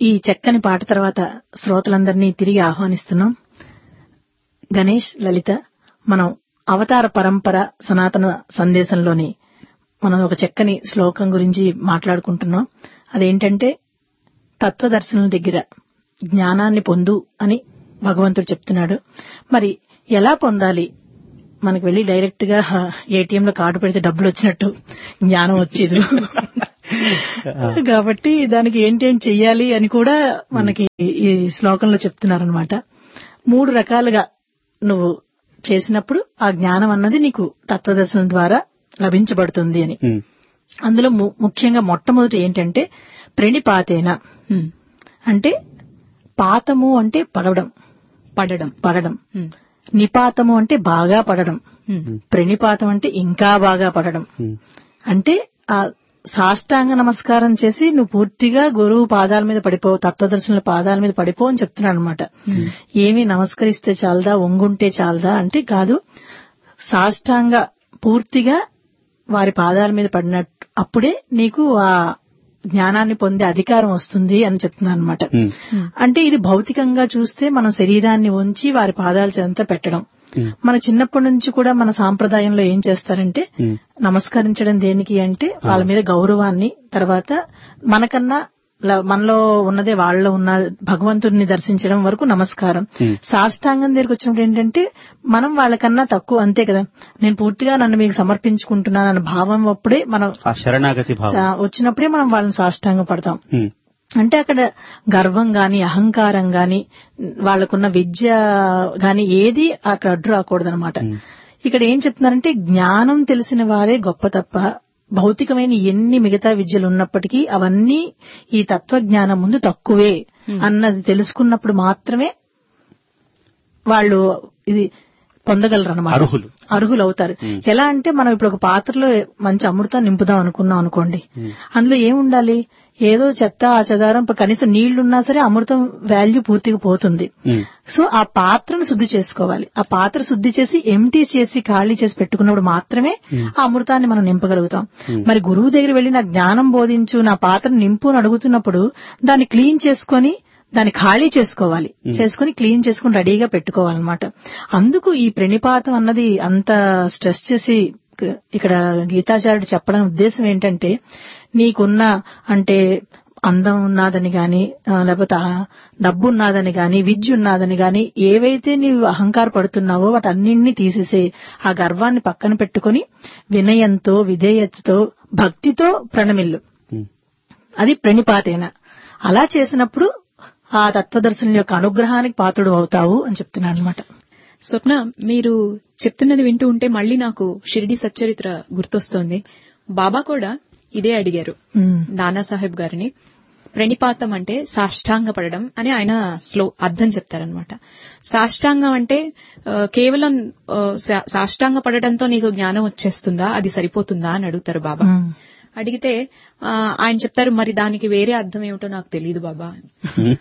ఈ చక్కని పాట తర్వాత శ్రోతలందరినీ తిరిగి ఆహ్వానిస్తున్నాం గణేష్ లలిత మనం అవతార పరంపర సనాతన సందేశంలోని మనం ఒక చక్కని శ్లోకం గురించి మాట్లాడుకుంటున్నాం అదేంటంటే తత్వదర్శనం దగ్గర జ్ఞానాన్ని పొందు అని భగవంతుడు చెప్తున్నాడు మరి ఎలా పొందాలి మనకు వెళ్లి డైరెక్ట్ గా ఏటీఎం లో కార్డు పెడితే డబ్బులు వచ్చినట్టు జ్ఞానం వచ్చేది కాబట్టి దానికి ఏంటేం చెయ్యాలి అని కూడా మనకి ఈ శ్లోకంలో చెప్తున్నారనమాట మూడు రకాలుగా నువ్వు చేసినప్పుడు ఆ జ్ఞానం అన్నది నీకు తత్వదర్శనం ద్వారా లభించబడుతుంది అని ఉమ్, అందులో ము- ముఖ్యంగా మొట్టమొదటి ఏంటంటే ప్రణిపాతేన హ్మ్. అంటే పాతము అంటే పడవడం పడడం పడడం హ్మ్. నిపాతము అంటే బాగా పడడం హ్మ్. ప్రణిపాతం అంటే ఇంకా బాగా పడడం ఉమ్, అంటే ఆ సాష్టాంగ నమస్కారం చేసి నువ్వు పూర్తిగా గురువు పాదాల మీద పడిపో తత్వదర్శనుల పాదాల మీద పడిపో అని చెప్తున్నాడు అనమాట ఏమి నమస్కరిస్తే చాలదా ఒంగుంటే చాలదా అంటే కాదు సాష్టాంగ పూర్తిగా వారి పాదాల మీద పడినట్టు అప్పుడే నీకు ఆ జ్ఞానాన్ని పొందే అధికారం వస్తుంది అని చెప్తున్నాను అనమాట ఉమ్, అంటే ఇది భౌతికంగా చూస్తే మన శరీరాన్ని ఉంచి వారి పాదాల చెంత పెట్టడం ఉమ్, మన చిన్నప్పటి నుంచి కూడా మన సాంప్రదాయంలో ఏం చేస్తారంటే ఉమ్, నమస్కరించడం దేనికి అంటే వాళ్ళ మీద గౌరవాన్ని తర్వాత మనకన్నా ల- మనలో ఉన్నదే వాళ్ళలో ఉన్న భగవంతుడిని దర్శించడం వరకు నమస్కారం Hmm. సాష్టాంగం దగ్గరికి వచ్చినప్పుడు ఏంటంటే మనం వాళ్ళకన్నా తక్కువ అంతే కదా నేను పూర్తిగా నన్ను మీకు సమర్పించుకుంటున్నాను అన్న భావం అప్పుడే మనం ఆ శరణాగతి భావం సా- వచ్చినప్పుడే మనం వాళ్ళని సాష్టాంగ పడతాం ఉమ్, అంటే అక్కడ గర్వం గాని అహంకారం గాని వాళ్ళకున్న విద్య గాని ఏది అక్కడ అడ్డు రాకూడదు అనమాట ఇక్కడ ఏం చెప్తున్నారంటే జ్ఞానం తెలిసిన వారే గొప్ప తప్ప భౌతికమైన ఎన్ని మిగతా విద్యలు ఉన్నప్పటికీ అవన్నీ ఈ తత్వజ్ఞానం ముందు తక్కువే అన్నది తెలుసుకున్నప్పుడు మాత్రమే వాళ్ళు ఇది పొందగలరు అనమాట అర్హులు అర్హులు అవుతారు ఎలా అంటే మనం ఇప్పుడు ఒక పాత్రలో మంచి అమృతం నింపుదాం అనుకున్నాం అనుకోండి ఉమ్, అందులో ఏముండాలి ఏదో చెత్త ఆ చెదారం ప- కనీసం నీళ్లున్నా సరే అమృతం వాల్యూ పూర్తిగా పోతుంది ఉమ్, సో ఆ పాత్రను శుద్ధి చేసుకోవాలి ఆ పాత్ర శుద్ధి చేసి ఎంటీ చేసి ఖాళీ చేసి పెట్టుకున్నప్పుడు మాత్రమే ఆ అమృతాన్ని మనం నింపగలుగుతాం మరి గురువు దగ్గర వెళ్లి నా జ్ఞానం బోధించు నా పాత్ర నింపు అని అడుగుతున్నప్పుడు దాన్ని క్లీన్ చేసుకొని దాన్ని ఖాళీ చేసుకోవాలి చేసుకుని క్లీన్ చేసుకుని రెడీగా పెట్టుకోవాలన్నమాట అందుకు ఈ ప్రణిపాతం అన్నది అంత స్ట్రెస్ చేసి ఇక్కడ గీతాచార్యుడు చెప్పడం ఉద్దేశం ఏంటంటే నీకున్న అంటే అందం ఉన్నదని గాని ఆ, లేకపోతే ఆ డబ్బు ఉన్నదని గాని విద్య ఉన్నదని గాని ఏవైతే నీవు అహంకార పడుతున్నావో వాటన్నింటినీ తీసేసే ఆ గర్వాన్ని పక్కన పెట్టుకుని వినయంతో విధేయతతో భక్తితో ప్రణమిల్లు ఉమ్, అది ప్రణిపాతేన అలా చేసినప్పుడు ఆ తత్వదర్శనం యొక్క అనుగ్రహానికి పాత్రుడు అవుతావు అని చెప్తున్నాను అనమాట స్వప్న మీరు చెప్తున్నది వింటూ ఉంటే మళ్ళీ నాకు షిరిడి సచ్చరిత్ర గుర్తొస్తోంది బాబా కూడా ఇదే అడిగారు నానాసాహెబ్ గారిని ప్రణిపాతం అంటే సాష్టాంగ పడడం అని ఆయన స్లో అర్థం చెప్తారనమాట సాష్టాంగం అంటే ఆ, కేవలం ఆ, సా- సాష్టాంగ పడడంతో నీకు జ్ఞానం వచ్చేస్తుందా అది సరిపోతుందా అని అడుగుతారు బాబా అడిగితే ఆ, ఆయన చెప్తారు మరి దానికి వేరే అర్థం ఏమిటో నాకు తెలియదు బాబా అని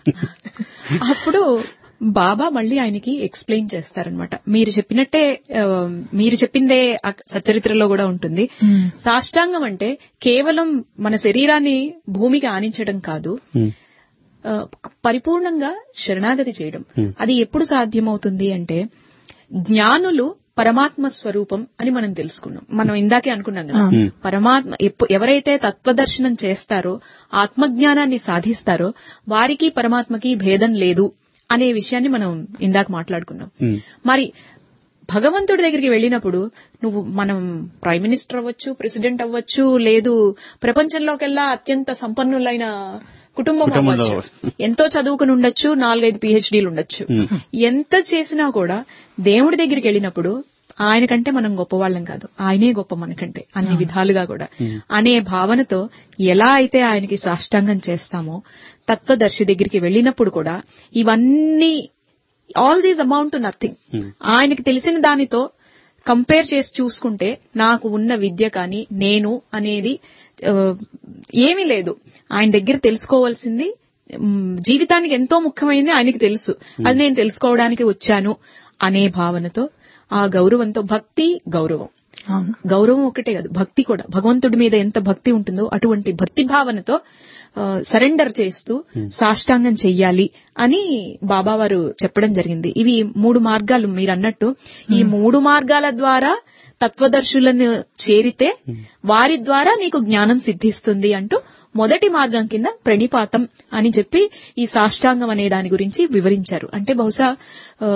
అప్పుడు బాబా మళ్ళీ ఆయనకి ఎక్స్ప్లెయిన్ చేస్తారనమాట మీరు చెప్పినట్టే ఆ, మీరు చెప్పిందే ఆ సచ్చరిత్రలో కూడా ఉంటుంది సాష్టాంగం అంటే కేవలం మన శరీరాన్ని భూమికి ఆనించడం కాదు ఉమ్, ఆ, పరిపూర్ణంగా శరణాగతి చేయడం అది ఎప్పుడు సాధ్యమవుతుంది అంటే జ్ఞానులు పరమాత్మ స్వరూపం అని మనం తెలుసుకున్నాం మనం ఇందాకే అనుకున్నాం కదా పరమాత్మ ఎప్పు- ఎవరైతే తత్వదర్శనం చేస్తారో ఆత్మజ్ఞానాన్ని సాధిస్తారో వారికి పరమాత్మకి భేదం లేదు అనే విషయాన్ని మనం ఇందాక మాట్లాడుకున్నాం ఉమ్, మరి భగవంతుడి దగ్గరికి వెళ్ళినప్పుడు నువ్వు మనం ప్రైమ్ మినిస్టర్ అవ్వచ్చు ప్రెసిడెంట్ అవ్వచ్చు లేదు ప్రపంచంలోకెల్లా అత్యంత సంపన్నులైన కుటుంబం కుటుంబంలో అవ్వచ్చు ఎంతో చదువుకుని ఉండొచ్చు నాలుగైదు పిహెచ్డీలు ఉండొచ్చు ఎంత చేసినా కూడా దేవుడి దగ్గరికి వెళ్ళినప్పుడు ఆయన కంటే మనం గొప్పవాళ్ళం కాదు ఆయనే గొప్ప మనకంటే అన్ని విధాలుగా కూడా అనే భావనతో ఎలా అయితే ఆయనకి సాష్టాంగం చేస్తామో తత్వదర్శి దగ్గరికి వెళ్ళినప్పుడు కూడా ఇవన్నీ all these amount to nothing ఆయనకి తెలిసిన దానితో కంపేర్ చేసి చూసుకుంటే నాకు ఉన్న విద్య కానీ నేను అనేది ఆ, ఏమీ లేదు ఆయన దగ్గర తెలుసుకోవాల్సింది మ్, జీవితానికి ఎంతో ముఖ్యమైనది ఆయనకి తెలుసు అది నేను తెలుసుకోవడానికి వచ్చాను అనే భావనతో ఆ గౌరవంతో భక్తి గౌరవం అవును గౌరవం ఒకటే కాదు భక్తి కూడా భగవంతుడి మీద ఎంత భక్తి ఉంటుందో అటువంటి భక్తి భావనతో సరెండర్ చేస్తూ సాష్టాంగం చెయ్యాలి అని బాబా వారు చెప్పడం జరిగింది ఇవి మూడు మార్గాలు మీరు అన్నట్టు ఈ మూడు మార్గాల ద్వారా తత్వదర్శులను చేరితే వారి ద్వారా నీకు జ్ఞానం సిద్ధిస్తుంది అంటూ మొదటి మార్గం కింద ప్రణిపాతం అని చెప్పి ఈ సాష్టాంగం అనే దాని గురించి వివరించారు అంటే బహుశా ఆ,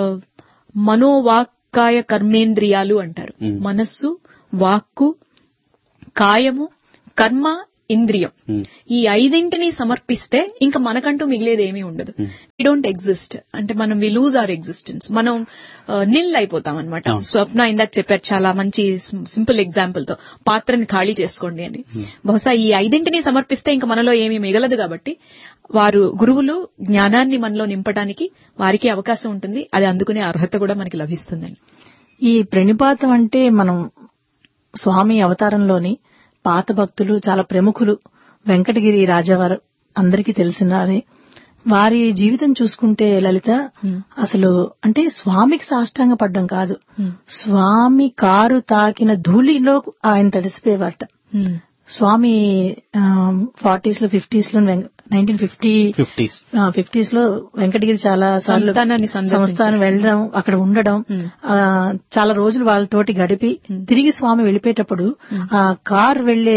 మనోవాక్కాయ కర్మేంద్రియాలు అంటారు Hmm. మనస్సు వాక్కు కాయము కర్మ ఇంద్రియం Hmm. ఈ ఐదింటిని సమర్పిస్తే ఇంకా మనకంటూ మిగిలేది ఏమీ ఉండదు వి డోంట్ ఎగ్జిస్ట్ అంటే మనం వి లూజ్ అవర్ ఎగ్జిస్టెన్స్ మనం నిల్ అయిపోతాం అనమాట అవును. స్వప్న ఇందాక చెప్పారు చాలా మంచి సింపుల్ ఎగ్జాంపుల్ తో పాత్రని ఖాళీ చేసుకోండి అని బహుశా ఈ ఐదింటిని సమర్పిస్తే ఇంకా మనలో ఏమీ మిగలదు కాబట్టి వారు గురువులు జ్ఞానాన్ని మనలో నింపడానికి వారికి అవకాశం ఉంటుంది అది అందుకునే అర్హత కూడా మనకి లభిస్తుందని ఈ ప్రణిపాతం అంటే మనం స్వామి అవతారంలోని పాత భక్తులు చాలా ప్రముఖులు వెంకటగిరి రాజావారు అందరికీ తెలిసినారే వారి జీవితం చూసుకుంటే లలిత అసలు అంటే స్వామికి సాష్టాంగ పడ్డం కాదు స్వామి కారు తాకిన ధూళిలో ఆయన తడిసిపోయేవారట స్వామి ఫార్టీస్ లో ఫిఫ్టీస్ లో నైన్టీన్ ఫిఫ్టీ ఫిఫ్టీస్ ఫిఫ్టీస్ లో వెంకటగిరి చాలా సార్లు సంస్థానాన్ని సందర్శించారు. సంస్థానం వెళ్ళడం అక్కడ ఉండడం Hmm. ఆ, చాలా రోజులు వాళ్ళతోటి గడిపి తిరిగి స్వామి వెళ్ళిపోయేటప్పుడు ఆ కార్ వెళ్లే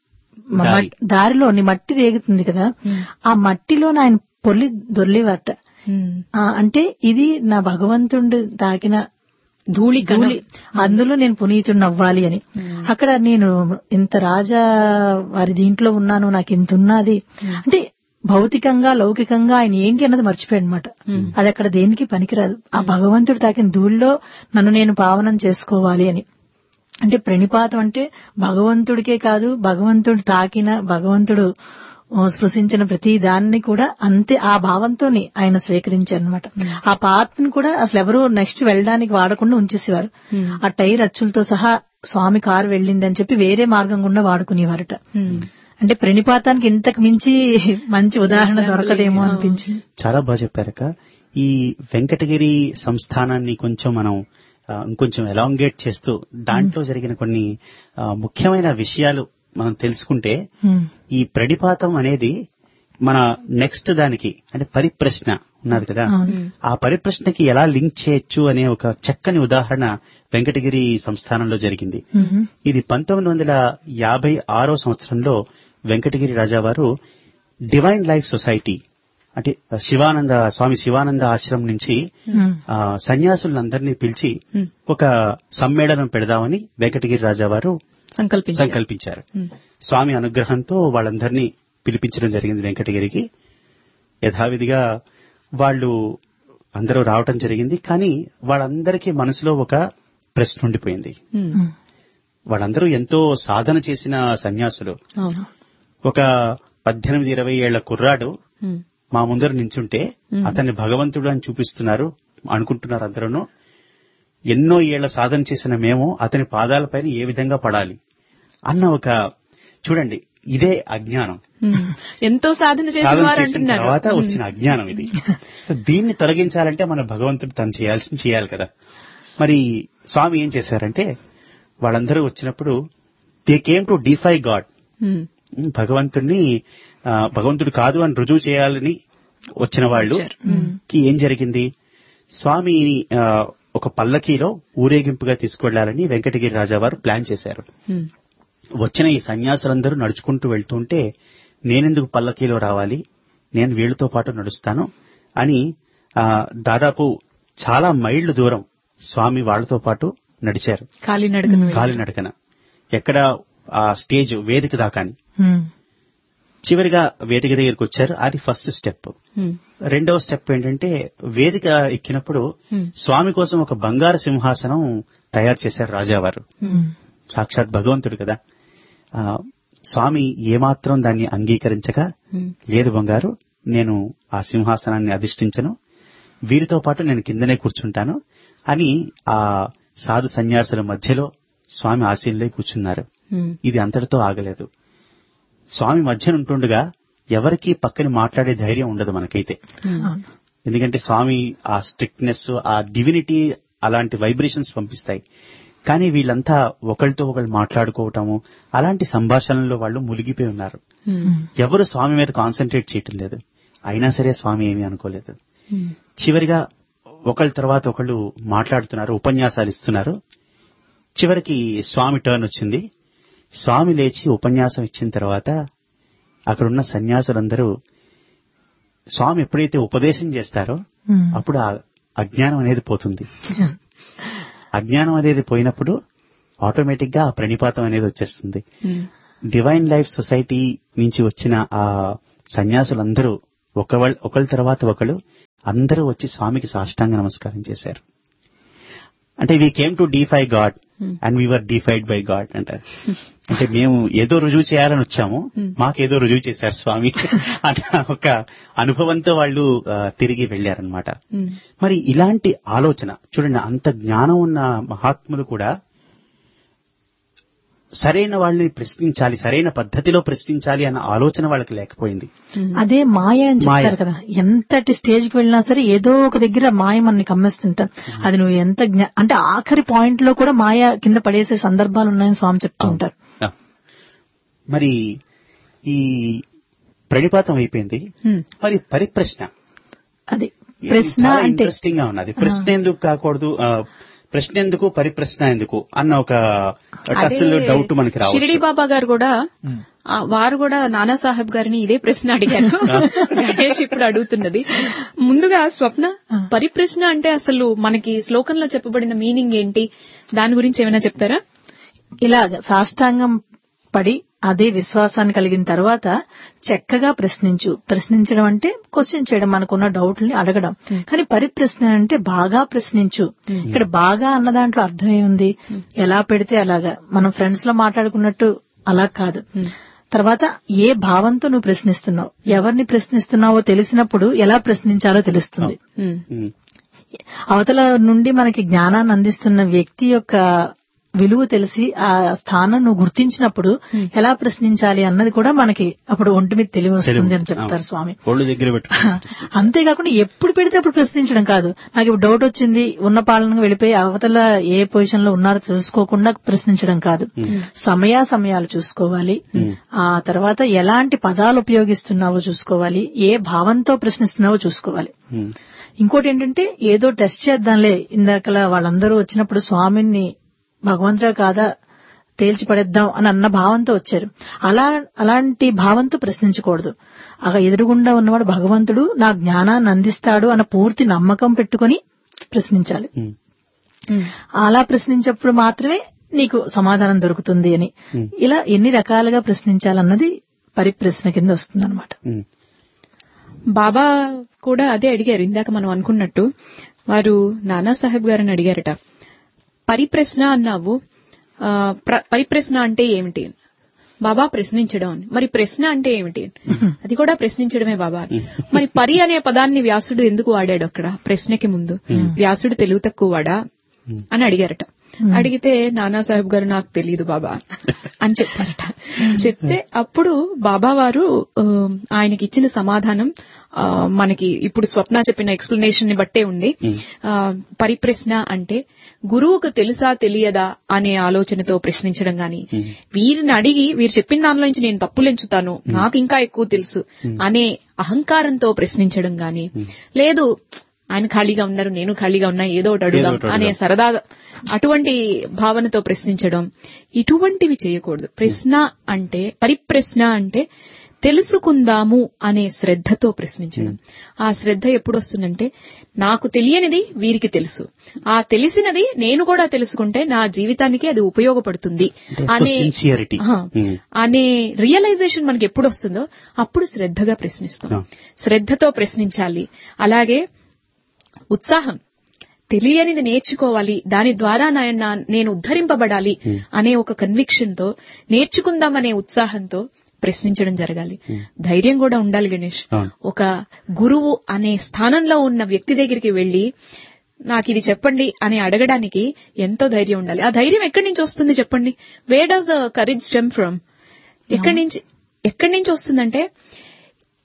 మ- దారి. దారిలోని మట్టి రేగుతుంది కదా ఆ మట్టిలో ఆయన పొల్లి దొర్లేవారట ఆ, అంటే ఇది నా భగవంతుడు తాకిన ధూళి ధూళి అందులో నేను పునీతుడిని అవ్వాలి అని అక్కడ నేను ఇంత రాజా వారి దీంట్లో ఉన్నాను నాకు ఇంత ఉన్నది అంటే భౌతికంగా లౌకికంగా ఆయన ఏంటి అన్నది మర్చిపోయాడు అనమాట అది అక్కడ దేనికి పనికిరాదు ఆ భగవంతుడు తాకిన ధూళిలో నన్ను నేను పావనం చేసుకోవాలి అని అంటే ప్రణిపాతం అంటే భగవంతుడికే కాదు భగవంతుడు తాకిన భగవంతుడు ఆ, స్పృశించిన ప్రతి దాన్ని కూడా అంతే ఆ భావంతోని ఆయన స్వీకరించారు అనమాట ఆ పాత్రను కూడా అసలు ఎవరు నెక్స్ట్ వెళ్ళడానికి వాడకుండా ఉంచేసేవారు ఆ టైర్ అచ్చులతో సహా స్వామి కారు వెళ్ళిందని చెప్పి వేరే మార్గం గుండా వాడుకునేవారట అంటే ప్రణిపాతానికి ఇంతకు మించి మంచి ఉదాహరణ దొరకదేమో అనిపించింది చాలా బాగా చెప్పారక ఈ వెంకటగిరి సంస్థానాన్ని కొంచెం మనం ఆ, ఇంకొంచెం ఎలాంగేట్ చేస్తూ దాంట్లో జరిగిన కొన్ని ఆ, ముఖ్యమైన విషయాలు మనం తెలుసుకుంటే హ్మ్. ఈ ప్రణిపాతం అనేది మన నెక్స్ట్ దానికి అంటే పరిప్రశ్న ఉన్నది కదా అవును. ఆ పరిప్రశ్నకి ఎలా లింక్ చేయొచ్చు అనే ఒక చక్కని ఉదాహరణ వెంకటగిరి సంస్థానంలో జరిగింది మ్మ్. ఇది పంతొమ్మిది వందల యాభై ఆరో సంవత్సరంలో వెంకటగిరి రాజావారు డివైన్ లైఫ్ సొసైటీ అంటే శివానంద స్వామి శివానంద ఆశ్రమం నుంచి మ్మ్. ఆ, సన్యాసులందరినీ పిలిచి ఒక సమ్మేళనం పెడదామని వెంకటగిరి రాజావారు సంకల్పించారు సంకల్పించారు స్వామి అనుగ్రహంతో వాళ్ళందరినీ పిలిపించడం జరిగింది వెంకటగిరికి యథావిధిగా వాళ్ళు అందరూ రావటం జరిగింది కానీ వాళ్ళందరికీ మనసులో ఒక ప్రశ్న ఉండిపోయింది మ్మ్. వాళ్ళందరూ ఎంతో సాధన చేసిన సన్యాసులు అవును ఒక పద్దెనిమిది ఇరవై ఏళ్ల కుర్రాడు ఉమ్. మా ముందర నించుంటే అతన్ని భగవంతుడు అని చూపిస్తున్నారు అనుకుంటున్నారు అందరూ ఎన్నో ఏళ్ల సాధన చేసిన మేము అతని పాదాలపైన ఏ విధంగా పడాలి అన్న ఒక చూడండి ఇదే అజ్ఞానం ఉమ్. ఎంతో సాధన చేసిన సాధన వారు చేసిన అంటున్నారు తర్వాత వచ్చిన అజ్ఞానం ఇది సో దీన్ని తొలగించాలంటే మన భగవంతుడు తను చేయాల్సింది చేయాలి కదా మరి స్వామి ఏం చేశారంటే వాళ్ళందరూ వచ్చినప్పుడు they came to defy God um. భగవంతుడిని ఆ, భగవంతుడు కాదు అని రుజువు చేయాలని వచ్చిన వాళ్ళు వచ్చారు. కి ఏం జరిగింది స్వామిని ఆ, ఒక పల్లకీలో ఊరేగింపుగా తీసుకెళ్లాలని వెంకటగిరి రాజావారు ప్లాన్ చేశారు ఉమ్. వచ్చిన ఈ సన్యాసులందరూ నడుచుకుంటూ వెళ్తుంటే నేనెందుకు పల్లకీలో రావాలి నేను వీళ్ళతో పాటు నడుస్తాను అని ఆ, దాదాపు చాలా మైళ్లు దూరం స్వామి వాళ్ళతో పాటు నడిచారు కాలినడకను కాలినడకన ఎక్కడ ఆ స్టేజ్ వేదిక దాకాని మ్మ్. చివరిగా వేదిక దగ్గరికి వచ్చారు అది ఫస్ట్ స్టెప్ ఉమ్. రెండవ స్టెప్ ఏంటంటే వేదిక ఎక్కినప్పుడు Hmm. స్వామి కోసం ఒక బంగారు సింహాసనం తయారు చేశారు రాజావారు మ్మ్. సాక్షాత్ భగవంతుడు కదా ఆ, స్వామి ఏమాత్రం దాన్ని అంగీకరించక ఉమ్. లేదు బంగారు నేను ఆ సింహాసనాన్ని అధిష్ఠించను వీరితో పాటు నేను కిందనే కూర్చుంటాను అని ఆ సాధు సన్యాసుల మధ్యలో స్వామి ఆశీనులై కూర్చున్నారు ఉమ్. ఇది అంతటితో ఆగలేదు స్వామి మధ్యన ఉంటుండగా ఎవరికీ పక్కన మాట్లాడే ధైర్యం ఉండదు మనకైతే అవును. ఎందుకంటే స్వామి ఆ స్ట్రిక్ట్నెస్ ఆ డివినిటీ అలాంటి వైబ్రేషన్స్ పంపిస్తాయి కానీ వీళ్ళంతా ఒకరితో ఒకళ్ళు మాట్లాడుకోవటము అలాంటి సంభాషణల్లో వాళ్ళు మునిగిపోయి ఉన్నారు ఎవరు స్వామి మీద కాన్సన్ట్రేట్ చేయటం లేదు అయినా సరే స్వామి ఏమీ అనుకోలేదు చివరిగా ఒకళ్ళ తర్వాత ఒకళ్ళు మాట్లాడుతున్నారు ఉపన్యాసాలు ఇస్తున్నారు చివరికి స్వామి టర్న్ వచ్చింది స్వామి లేచి ఉపన్యాసం ఇచ్చిన తర్వాత అక్కడున్న సన్యాసులందరూ స్వామి ఎప్పుడైతే ఉపదేశం చేస్తారో ఉమ్. అప్పుడు ఆ అజ్ఞానం అనేది పోతుంది అజ్ఞానం అనేది పోయినప్పుడు ఆటోమేటిక్ గా ఆ ప్రణిపాతం అనేది వచ్చేస్తుంది డివైన్ లైఫ్ సొసైటీ నుంచి వచ్చిన ఆ సన్యాసులందరూ ఒకళ్ళ ఒకళ్ళ తర్వాత ఒకళ్ళు అందరూ వచ్చి స్వామికి సాష్టాంగ నమస్కారం చేశారు అంటే we came to defy God and we are defied by God అంటారు అంటే మేము ఏదో రుజువు చేయాలని వచ్చాము మాకేదో రుజువు చేశారు స్వామి అన్న ఒక అనుభవంతో వాళ్ళు ఆ, తిరిగి వెళ్లారనమాట మరి ఇలాంటి ఆలోచన చూడండి అంత జ్ఞానం ఉన్న మహాత్ములు కూడా సరైన వాళ్ళని ప్రశ్నించాలి సరైన పద్ధతిలో ప్రశ్నించాలి అన్న ఆలోచన వాళ్ళకి లేకపోయింది అదే మాయ అని మాయ. చెప్తారు కదా ఎంతటి స్టేజ్ కి వెళ్ళినా సరే ఏదో ఒక దగ్గర మాయ మనని కమ్మేస్తుంటాం అది నువ్వు ఎంత జ్ఞా- అంటే ఆఖరి పాయింట్ లో కూడా మాయ కింద పడేసే సందర్భాలు ఉన్నాయని స్వామి చెప్తూ ఉంటారు ఆ. మరి ఈ ప్రణిపాతం అయిపోయింది మరి పరిప్రశ్న అది ప్రశ్న చాలా అంటే ఇంట్రెస్టింగ్ గా ఉన్నది ప్రశ్న ఎందుకు కాకూడదు ఆ, ప్రశ్న ఎందుకు పరిప్రశ్న ఎందుకు అన్న ఒక అసలు డౌట్ మనకి షిరిడి రావచ్చు బాబా గారు కూడా ఆ, వారు కూడా నానా సాహెబ్ గారిని ఇదే ప్రశ్న అడిగారు గణేష్ ఇప్పుడు అడుగుతున్నది ముందుగా స్వప్న పరిప్రశ్న అంటే అసలు మనకి శ్లోకంలో చెప్పబడిన మీనింగ్ ఏంటి దాని గురించి ఏమైనా చెప్తారా ఇలాగ సాష్టాంగం పడి అదే విశ్వాసాన్ని కలిగిన తర్వాత చక్కగా ప్రశ్నించు ప్రశ్నించడం అంటే క్వశ్చన్ చేయడం మనకున్న డౌట్లని అడగడం కానీ పరిప్రశ్న అంటే బాగా ప్రశ్నించు ఇక్కడ బాగా అన్న దాంట్లో అర్థం ఏముంది ఎలా పెడితే అలాగా మనం ఫ్రెండ్స్ లో మాట్లాడుకున్నట్టు అలా కాదు తర్వాత ఏ భావంతో నువ్వు ప్రశ్నిస్తున్నావు ఎవరిని ప్రశ్నిస్తున్నావో తెలిసినప్పుడు ఎలా ప్రశ్నించాలో తెలుస్తుంది ఉమ్, ఉమ్, అవతల నుండి మనకి జ్ఞానాన్ని అందిస్తున్న వ్యక్తి యొక్క విలువ తెలిసి ఆ స్థానం నువ్వు గుర్తించినప్పుడు ఎలా ప్రశ్నించాలి అన్నది కూడా మనకి అప్పుడు ఒంటి మీద తెలివి వస్తుంది అని చెప్తారు స్వామి ఒళ్ళు దగ్గర పెట్టుకుని అంతేకాకుండా ఎప్పుడు పెడితే అప్పుడు ప్రశ్నించడం కాదు నాకు ఇప్పుడు డౌట్ వచ్చింది ఉన్న పాలనకు వెళ్ళిపోయి అవతల ఏ పొజిషన్ లో ఉన్నారో చూసుకోకుండా ప్రశ్నించడం కాదు సమయా సమయాలు చూసుకోవాలి ఆ తర్వాత ఎలాంటి పదాలు ఉపయోగిస్తున్నావో చూసుకోవాలి ఏ భావంతో ప్రశ్నిస్తున్నావో చూసుకోవాలి ఉమ్, ఇంకోటి ఏంటంటే ఏదో టెస్ట్ చేద్దాంలే ఇందాకలా వాళ్ళందరూ వచ్చినప్పుడు స్వామిని భగవంతుడా కాదా తేల్చి పడేద్దాం అని అన్న భావంతో వచ్చారు అలా అలాంటి భావంతో ప్రశ్నించకూడదు ఆ ఎదురుగుండా ఉన్నవాడు భగవంతుడు నా జ్ఞానాన్ని అందిస్తాడు అన్న పూర్తి నమ్మకం పెట్టుకొని ప్రశ్నించాలి ఉమ్, అలా ప్రశ్నించినప్పుడు మాత్రమే నీకు సమాధానం దొరుకుతుంది అని ఇలా ఎన్ని రకాలుగా ప్రశ్నించాలన్నది పరిప్రశ్న కింద వస్తుందన్నమాట ఉమ్, బాబా కూడా అదే అడిగారు ఇందాక మనం అనుకున్నట్టు వారు నానా సాహెబ్ గారిని అడిగారట పరిప్రశ్న అన్నావు ఆ, ప్ర- పరిప్రశ్న అంటే ఏమిటి బాబా ప్రశ్నించడం అని. మరి ప్రశ్న అంటే ఏమిటి అది కూడా ప్రశ్నించడమే బాబా మరి పరి అనే పదాన్ని వ్యాసుడు ఎందుకు వాడాడు అక్కడ ప్రశ్నకి ముందు వ్యాసుడు తెలుగు తక్కువ వాడా అని అడిగారట అడిగితే నానా సాహెబ్ గారు నాకు తెలియదు బాబా అని చెప్పారట చెప్తే అప్పుడు బాబా వారు ఆ, ఆయనకి ఇచ్చిన సమాధానం ఆ, మనకి ఇప్పుడు స్వప్న చెప్పిన ఎక్స్ప్లెనేషన్ ని బట్టే ఉంది ఆ, పరిప్రశ్న అంటే గురువుకు తెలుసా తెలియదా అనే ఆలోచనతో ప్రశ్నించడం గాని వీరిని అడిగి వీరు చెప్పిన దానిలో నుంచి నేను తప్పులు ఎంచుతాను నాకు ఇంకా ఎక్కువ తెలుసు అనే అహంకారంతో ప్రశ్నించడం గాని లేదు ఆయన ఖాళీగా ఉన్నారు నేను ఖాళీగా ఉన్నా ఏదో ఒకటి అడుగుదాం ఒకటి అనే అడుగుదాం. సరదా అటువంటి భావనతో ప్రశ్నించడం ఇటువంటివి చేయకూడదు ప్రశ్న అంటే పరిప్రశ్న అంటే తెలుసుకుందాము అనే శ్రద్ధతో ప్రశ్నించడం ఆ శ్రద్ధ ఎప్పుడు వస్తుందంటే నాకు తెలియనిది వీరికి తెలుసు ఆ తెలిసినది నేను కూడా తెలుసుకుంటే నా జీవితానికి అది ఉపయోగపడుతుంది అంటే అనే sincerity. ఆ, Hmm. అనే రియలైజేషన్ మనకి ఎప్పుడు వస్తుందో అప్పుడు శ్రద్ధగా ప్రశ్నిస్తాం Yeah. శ్రద్ధతో ప్రశ్నించాలి అలాగే ఉత్సాహం తెలియనిది నేర్చుకోవాలి దాని ద్వారా నా- నా- నేను ఉద్ధరింపబడాలి అనే ఒక కన్విక్షన్ తో నేర్చుకుందాం అనే ఉత్సాహంతో ప్రశ్నించడం జరగాలి ధైర్యం కూడా ఉండాలి గణేష్ అవును. ఒక గురువు అనే స్థానంలో ఉన్న వ్యక్తి దగ్గరికి వెళ్లి నాకు ఇది చెప్పండి అని అడగడానికి ఎంతో ధైర్యం ఉండాలి ఆ ధైర్యం ఎక్కడి నుంచి వస్తుంది చెప్పండి where does the courage stem from ఎక్కడి నుంచి ఎక్కడి నుంచి వస్తుందంటే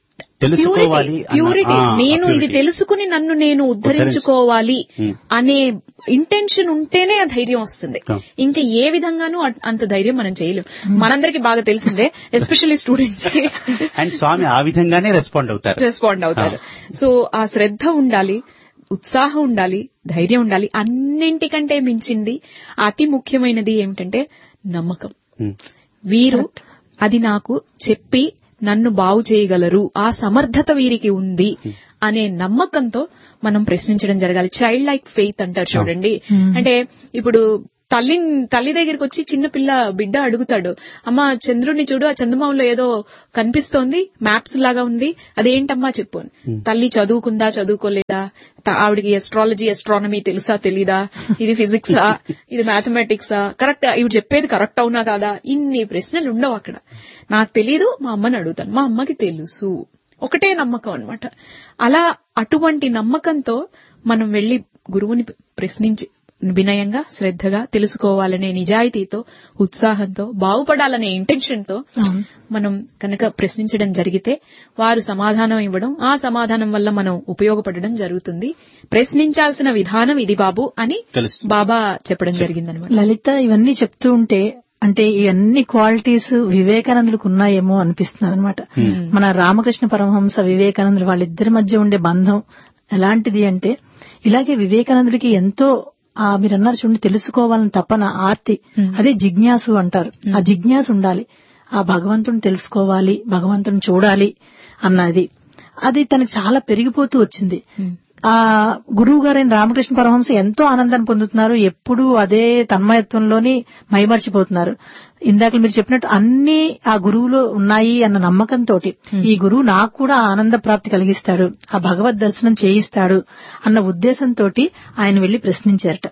తెలుసుకోవాలి అన్న- ప్యూరిటీ ఆ, నేను ఇది purity. తెలుసుకుని నన్ను నేను ఉద్ధరించుకోవాలి Hmm. అనే ఇంటెన్షన్ ఉంటేనే ఆ ధైర్యం వస్తుంది Yeah. ఇంకా ఏ విధంగానూ అ- అంత ధైర్యం మనం చేయలేం మనందరికి బాగా తెలిసిందే ఎస్పెషల్లీ స్టూడెంట్స్ అండ్ స్వామి ఆ విధంగానే రెస్పాండ్ అవుతారు రెస్పాండ్ అవుతారు సో ఆ శ్రద్ధ ఉండాలి ఉత్సాహం ఉండాలి ధైర్యం ఉండాలి అన్నింటికంటే మించింది అతి ముఖ్యమైనది ఏమిటంటే నమ్మకం ఉమ్. వీరు అది నాకు చెప్పి నన్ను బాగు చేయగలరు ఆ సమర్థత వీరికి ఉంది అనే నమ్మకంతో మనం ప్రశ్నించడం జరగాలి చైల్డ్ లైక్ ఫెయిత్ అంటారు చూడండి అంటే ఇప్పుడు తల్లి తల్లి దగ్గరికి వచ్చి చిన్న పిల్ల బిడ్డ అడుగుతాడు అమ్మా చంద్రుడిని చూడు ఆ చందమామలో ఏదో కనిపిస్తోంది మ్యాప్స్ లాగా ఉంది అదేంటమ్మా చెప్పు అని. తల్లి చదువుకుందా చదువుకోలేదా త- ఆవిడకి ఎస్ట్రాలజీ ఎస్ట్రానమీ తెలుసా తెలీదా ఇది ఫిజిక్సా ఇది మ్యాథమెటిక్సా కరెక్ట్ ఇవి చెప్పేది కరెక్ట్ అవునా కాదా ఇన్ని ప్రశ్నలు ఉండవు అక్కడ నాకు తెలీదు మా అమ్మని అడుగుతాను మా అమ్మకి తెలుసు ఒకటే నమ్మకం అన్నమాట అలా అటువంటి నమ్మకంతో మనం వెళ్లి గురువుని ప్రశ్నించి వినయంగా శ్రద్ధగా తెలుసుకోవాలనే నిజాయితీతో ఉత్సాహంతో బాగుపడాలనే ఇంటెన్షన్ తో అవును. మనం కనుక ప్రశ్నించడం జరిగితే వారు సమాధానం ఇవ్వడం ఆ సమాధానం వల్ల మనం ఉపయోగపడడం జరుగుతుంది ప్రశ్నించాల్సిన విధానం ఇది బాబు అని తెలుసు బాబా చెప్పడం జరిగిందనమాట లలిత ఇవన్నీ చెప్తూ ఉంటే అంటే ఈ అన్ని క్వాలిటీస్ వివేకానందులకు ఉన్నాయేమో అనిపిస్తుంది అనమాట మన రామకృష్ణ పరమహంస వివేకానందులు వాళ్ళిద్దరి మధ్య ఉండే బంధం ఎలాంటిది అంటే ఇలాగే వివేకానందుడికి ఎంతో ఆ మీరు అన్నారు చూడండి తెలుసుకోవాలని తపన ఆర్తి అదే జిజ్ఞాసు అంటారు ఆ జిజ్ఞాసు ఉండాలి ఆ భగవంతుని తెలుసుకోవాలి భగవంతుని చూడాలి అన్నది అది తనకు చాలా పెరిగిపోతూ వచ్చింది ఆ గురువు గారైన రామకృష్ణ పరమహంస ఎంతో ఆనందాన్ని పొందుతున్నారు ఎప్పుడూ అదే తన్మయత్వంలోని మైమర్చిపోతున్నారు ఇందాక మీరు చెప్పినట్టు అన్ని ఆ గురువులో ఉన్నాయి అన్న నమ్మకంతో ఈ గురువు నాకు కూడా ఆనంద ప్రాప్తి కలిగిస్తాడు ఆ భగవద్ దర్శనం చేయిస్తాడు అన్న ఉద్దేశంతో ఆయన వెళ్లి ప్రశ్నించారట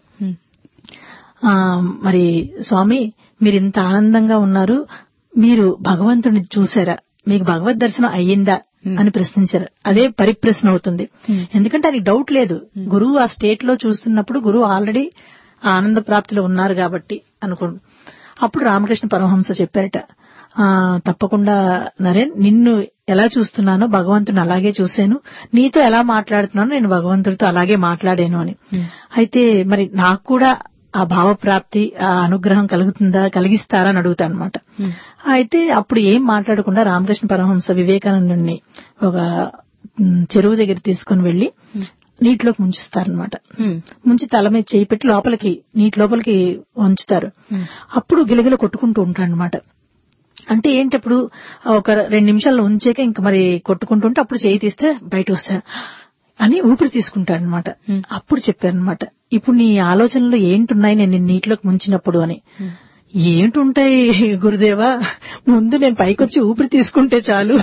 ఆ మరి స్వామి మీరు ఇంత ఆనందంగా ఉన్నారు మీరు భగవంతుని చూసారా మీకు భగవద్ దర్శనం అయ్యిందా అని ప్రశ్నించారు అదే పరిప్రశ్న అవుతుంది ఎందుకంటే ఆయనకి డౌట్ లేదు గురువు ఆ స్టేట్ లో చూస్తున్నప్పుడు గురువు ఆల్రెడీ ఆ ఆనంద ప్రాప్తిలో ఉన్నారు కాబట్టి అనుకోండి అప్పుడు రామకృష్ణ పరమహంస చెప్పారట ఆ తప్పకుండా నరేన్ నిన్ను ఎలా చూస్తున్నానో భగవంతుని అలాగే చూశాను నీతో ఎలా మాట్లాడుతున్నానో నేను భగవంతుడితో అలాగే మాట్లాడాను అని అయితే మరి నాకు కూడా ఆ భావప్రాప్తి ఆ అనుగ్రహం కలుగుతుందా కలిగిస్తారా అని అడుగుతాను అనమాట అయితే అప్పుడు ఏం మాట్లాడకుండా రామకృష్ణ పరమహంస వివేకానందుడిని ఒక మ్, చెరువు దగ్గర తీసుకుని వెళ్లి నీటిలోకి ముంచుస్తారనమాట ముంచి తల మీద చేయి పెట్టి లోపలికి నీటి లోపలికి ఉంచుతారు అప్పుడు గిలగిల కొట్టుకుంటూ ఉంటాడనమాట అంటే ఏంటి అప్పుడు ఒక రెండు నిమిషాలు ఉంచాక ఇంక మరి కొట్టుకుంటుంటే అప్పుడు చేయి తీస్తే బయట వస్తారు అని ఊపిరి తీసుకుంటాడనమాట అప్పుడు చెప్పారనమాట ఇప్పుడు నీ ఆలోచనలు ఏంటున్నాయి నేను నిన్ను నీటిలోకి ముంచినప్పుడు అని ఏంటుంటాయి గురుదేవా ముందు నేను పైకొచ్చి ఊపిరి తీసుకుంటే చాలు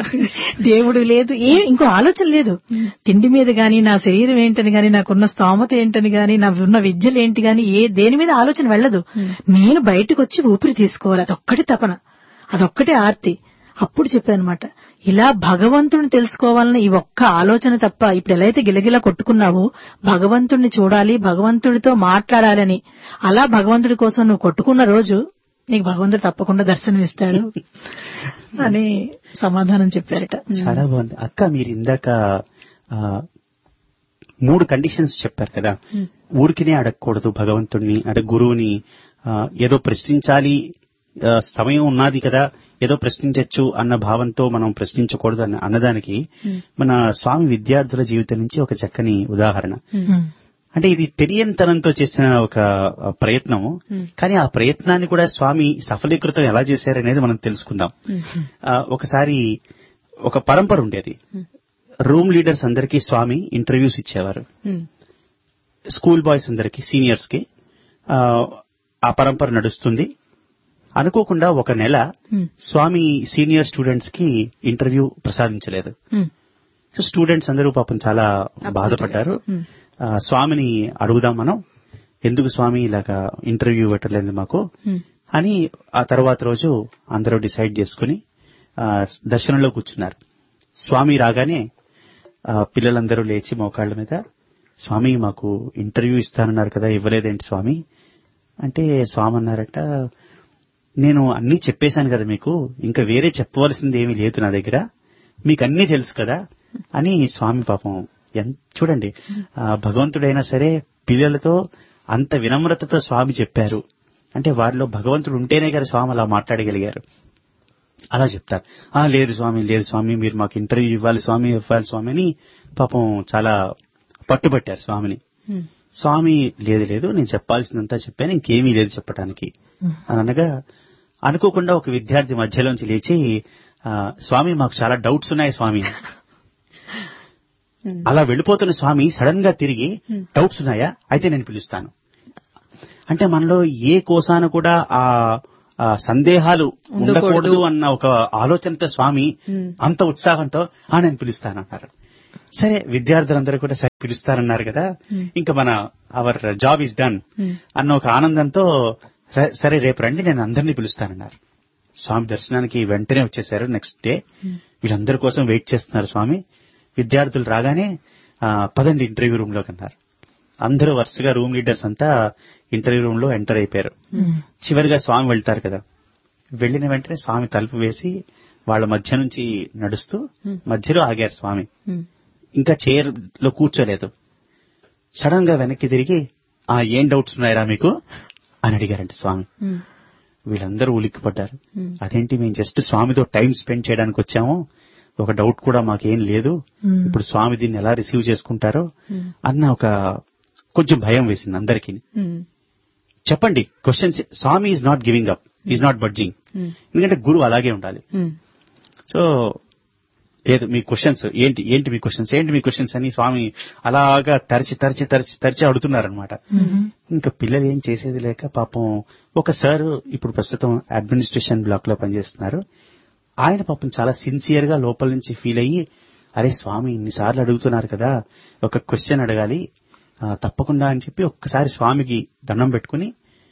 దేవుడు లేదు ఏ ఇంకో ఆలోచన లేదు తిండి మీద గాని నా శరీరం ఏంటని గాని నాకున్న స్తోమత ఏంటని గాని నా ఉన్న విద్యలు ఏంటి గాని ఏ దేని మీద ఆలోచన వెళ్ళదు నేను బయటకు వచ్చి ఊపిరి తీసుకోవాలి అదొక్కటి తపన అదొక్కటే ఆర్తి అప్పుడు చెప్పానమాట ఇలా భగవంతుని తెలుసుకోవాలని ఈ ఒక్క ఆలోచన తప్ప ఇప్పుడు ఎలా అయితే గిలగిలా కొట్టుకున్నావో భగవంతుడిని చూడాలి భగవంతుడితో మాట్లాడాలని అలా భగవంతుడి కోసం నువ్వు కొట్టుకున్న రోజు నీకు భగవంతుడు తప్పకుండా దర్శనమిస్తాడు అని సమాధానం చెప్పారట చాలా బాగుంది అక్క మీరు ఇందాక ఆ, మూడు కండిషన్స్ చెప్పారు కదా ఊరికినే అడగకూడదు భగవంతుణ్ణి అంటే గురువుని ఆ, ఏదో ప్రశ్నించాలి ఆ, సమయం ఉన్నది కదా ఏదో ప్రశ్నించవచ్చు అన్న భావంతో మనం ప్రశ్నించకూడదు అన్న అన్నదానికి మన స్వామి విద్యార్థుల జీవితం నుంచి ఒక చక్కని ఉదాహరణ ఉమ్. అంటే ఇది తెలియనితనంతో చేసిన ఒక ప్రయత్నము కానీ ఆ ప్రయత్నాన్ని కూడా స్వామి సఫలీకృతం ఎలా చేశారనేది మనం తెలుసుకుందాం ఆ, ఒకసారి ఒక పరంపర ఉండేది రూమ్ లీడర్స్ అందరికీ స్వామి ఇంటర్వ్యూస్ ఇచ్చేవారు స్కూల్ బాయ్స్ అందరికి సీనియర్స్ కి ఆ, ఆ పరంపర నడుస్తుంది అనుకోకుండా ఒక నెల స్వామి సీనియర్ స్టూడెంట్స్ కి ఇంటర్వ్యూ ప్రసాదించలేదు సో స్టూడెంట్స్ అందరూ పాపం చాలా బాధపడ్డారు ఆ, స్వామిని అడుగుదాం మనం ఎందుకు స్వామి ఇలాగా ఇంటర్వ్యూ ఇవ్వట్లేదు మాకు అని ఆ తర్వాత రోజు అందరూ డిసైడ్ చేసుకుని ఆ, దర్శనంలో కూర్చున్నారు స్వామి రాగానే ఆ, పిల్లలందరూ లేచి మోకాళ్ళ మీద స్వామి మాకు ఇంటర్వ్యూ ఇస్తానన్నారు కదా ఇవ్వలేదేంటి స్వామి అంటే స్వామి అన్నారట నేను అన్నీ చెప్పేశాను కదా మీకు ఇంకా వేరే చెప్పవలసింది ఏమీ లేదు నా దగ్గర మీకు అన్నీ తెలుసు కదా అని స్వామి పాపం ఎంత చూడండి ఆ, భగవంతుడైనా సరే పిల్లలతో అంత వినమ్రతతో స్వామి చెప్పారు అంటే వారిలో భగవంతుడు ఉంటేనే కదా స్వామి అలా మాట్లాడగలిగారు అలా చెప్తారు ఆ లేదు స్వామి లేదు స్వామి మీరు మాకు ఇంటర్వ్యూ ఇవ్వాలి స్వామి ఇవ్వాలి స్వామి అని పాపం చాలా పట్టుబట్టారు స్వామిని ఉమ్, స్వామి లేదు లేదు నేను చెప్పాల్సిందంతా చెప్పాను ఇంకేమీ లేదు చెప్పడానికి అని అనగా అనుకోకుండా ఒక విద్యార్థి మధ్యలోంచి లేచి ఆ, స్వామి మాకు చాలా డౌట్స్ ఉన్నాయి స్వామి ఉమ్, అలా వెళ్ళిపోతున్న స్వామి సడన్ గా తిరిగి Hmm. డౌట్స్ ఉన్నాయా అయితే నేను పిలుస్తాను అంటే మనలో ఏ కోసాన కూడా ఆ ఆ సందేహాలు ఉండకూడదు. ఉండకూడదు అన్న ఒక ఆలోచనతో స్వామి Hmm. అంత ఉత్సాహంతో ఆ నేను పిలుస్తానన్నారు సరే విద్యార్థులందరూ కూడా సరే పిలుస్తారన్నారు కదా Hmm. ఇంకా మన our job is done um, అన్న ఒక ఆనందంతో "ర- సరే రేపు రండి నేను అందరినీ పిలుస్తానన్నారు స్వామి దర్శనానికి వెంటనే వచ్చేసారు నెక్స్ట్ డే వీళ్ళందరి కోసం వెయిట్ చేస్తున్నారు స్వామి విద్యార్థులు రాగానే "ఆ, పదండి ఇంటర్వ్యూ రూమ్ లోకి అన్నారు అందరూ వరుసగా రూమ్ లీడర్స్ అంతా ఇంటర్వ్యూ రూమ్ లో ఎంటర్ అయిపోయారు చివరిగా స్వామి వెళ్తారు కదా వెళ్ళిన వెంటనే స్వామి తలుపు వేసి వాళ్ళ మధ్య నుంచి నడుస్తూ మధ్యలో ఆగారు స్వామి ఉమ్, ఇంకా చైర్ లో కూర్చోలేదు సడన్ గా వెనక్కి తిరిగి ఆ ఏం డౌట్స్ ఉన్నాయరా మీకు అని అడిగారంట స్వామి ఉమ్, వీళ్ళందరూ ఉలిక్కిపడ్డారు Hmm. అదేంటి మేము జస్ట్ స్వామితో టైం స్పెండ్ చేయడానికి వచ్చాము ఒక డౌట్ కూడా మాకేం లేదు Hmm. ఇప్పుడు స్వామి దీన్ని ఎలా రిసీవ్ చేసుకుంటారో Hmm. అన్న ఒక కొంచెం భయం వేసింది అందరికీ ఉమ్, చెప్పండి questions Swami is not giving up is not budging um, ఎందుకంటే గురువు అలాగే ఉండాలి ఉమ్, సో లేదు మీ క్వశ్చన్స్ ఏంటి ఏంటి మీ క్వశ్చన్స్ ఏంటి మీ క్వశ్చన్స్ అని స్వామి అలాగా తరచి తరచి తరచి తరచి అడుగుతున్నారనమాట ఇంకా పిల్లలు ఏం చేసేది లేక పాపం ఒక సార్ ఇప్పుడు ప్రస్తుతం అడ్మినిస్ట్రేషన్ బ్లాక్ లో పనిచేస్తున్నారు ఆయన పాపం చాలా సిన్సియర్ గా లోపల నుంచి ఫీల్ అయ్యి అరే స్వామి ఇన్నిసార్లు అడుగుతున్నారు కదా ఒక క్వశ్చన్ అడగాలి ఆ, తప్పకుండా అని చెప్పి ఒక్కసారి స్వామికి దండం పెట్టుకుని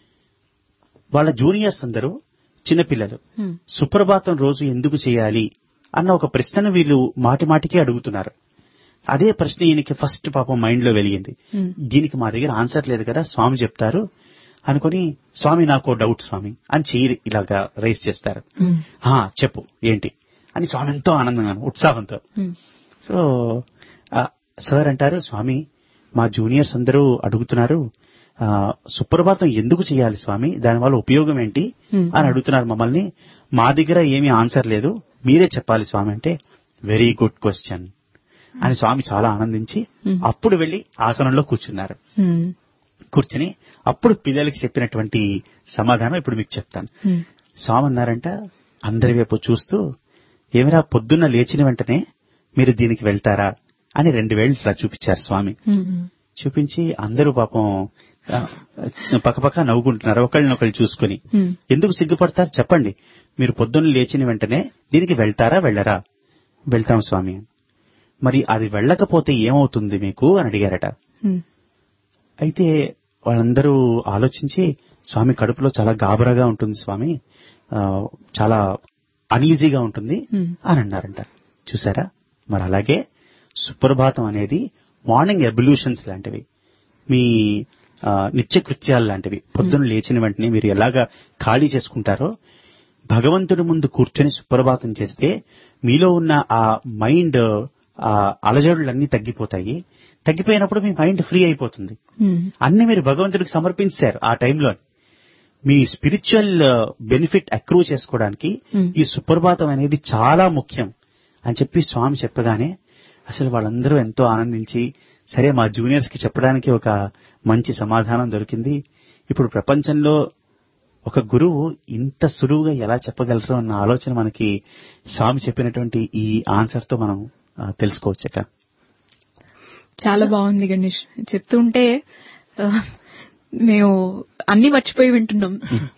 వాళ్ళ జూనియర్స్ అందరూ చిన్నపిల్లలు ఉమ్, సుప్రభాతం రోజు ఎందుకు చేయాలి అన్న ఒక ప్రశ్నను వీళ్ళు మాటి మాటికి అడుగుతున్నారు అదే ప్రశ్న ఈయనకి ఫస్ట్ పాపం మైండ్ లో వెలిగింది ఉమ్, దీనికి మా దగ్గర ఆన్సర్ లేదు కదా స్వామి చెప్తారు అనుకుని స్వామి నాకు డౌట్ స్వామి అని చెయ్యి ఇలాగా రైస్ చేస్తారు "ఆ, చెప్పు ఏంటి అని స్వామి ఎంతో ఆనందంగా ఉత్సాహంతో ఉమ్, సో ఆ, సార్ అంటారు స్వామి మా జూనియర్స్ అందరూ అడుగుతున్నారు ఆ, సుప్రభాతం ఎందుకు చేయాలి స్వామి దానివల్ల ఉపయోగం ఏంటి Hmm. అని అడుగుతున్నారు మమ్మల్ని మా దగ్గర ఏమీ ఆన్సర్ లేదు మీరే చెప్పాలి స్వామి అంటే వెరీ గుడ్ క్వశ్చన్ అని స్వామి చాలా ఆనందించి Hmm. అప్పుడు వెళ్లి ఆసనంలో కూర్చున్నారు ఉమ్, కూర్చుని అప్పుడు పిల్లలకి చెప్పినటువంటి సమాధానం ఇప్పుడు మీకు చెప్తాను ఉమ్, స్వామి అన్నారంట అందరి వైపు చూస్తూ ఏమిరా పొద్దున్న లేచిన వెంటనే మీరు దీనికి వెళ్తారా అని రెండు వేళ్ళు ఇట్లా చూపించారు స్వామి ఉమ్, చూపించి అందరూ పాపం ఆ, పక్కపక్క నవ్వుకుంటున్నారు ఒకళ్ళనొకళ్ళు చూసుకుని ఉమ్, ఎందుకు సిగ్గుపడతారు చెప్పండి మీరు పొద్దున్న లేచిన వెంటనే దీనికి వెళ్తారా వెళ్ళరా వెళ్తాం స్వామి అని. మరి అది వెళ్ళకపోతే ఏమవుతుంది మీకు అని అడిగారట ఉమ్, అయితే వాళ్ళందరూ ఆలోచించి స్వామి కడుపులో చాలా గాబరాగా ఉంటుంది స్వామి ఆ, చాలా అనీజీగా ఉంటుంది Hmm. అని అన్నారంట చూసారా మరి అలాగే సుప్రభాతం అనేది మార్నింగ్ ఎబల్యూషన్స్ లాంటివి మీ ఆ, నిత్యకృత్యాలు లాంటివి పొద్దున్న లేచిన వెంటనే మీరు ఎలాగా ఖాళీ చేసుకుంటారో భగవంతుడి ముందు కూర్చొని సుప్రభాతం చేస్తే మీలో ఉన్న ఆ మైండ్ ఆ అలజడులన్నీ తగ్గిపోతాయి తగ్గిపోయినప్పుడు మీ మైండ్ ఫ్రీ అయిపోతుంది ఉమ్, అన్ని మీరు భగవంతుడికి సమర్పించారు ఆ టైంలో మీ స్పిరిచువల్ బెనిఫిట్ అక్రూ చేసుకోవడానికి Hmm. ఈ సుప్రభాతం అనేది చాలా ముఖ్యం అని చెప్పి స్వామి చెప్పగానే అసలు వాళ్ళందరూ ఎంతో ఆనందించి సరే మా జూనియర్స్ కి చెప్పడానికి ఒక మంచి సమాధానం దొరికింది ఇప్పుడు ప్రపంచంలో ఒక గురువు ఇంత సులువుగా ఎలా చెప్పగలరు అన్న ఆలోచన మనకి స్వామి చెప్పినటువంటి ఈ ఆన్సర్ తో మనం ఆ, తెలుసుకోవచ్చక చాలా బాగుంది గణేష్ చెప్తుంటే ఆ, మేము అన్ని మర్చిపోయి వింటున్నాం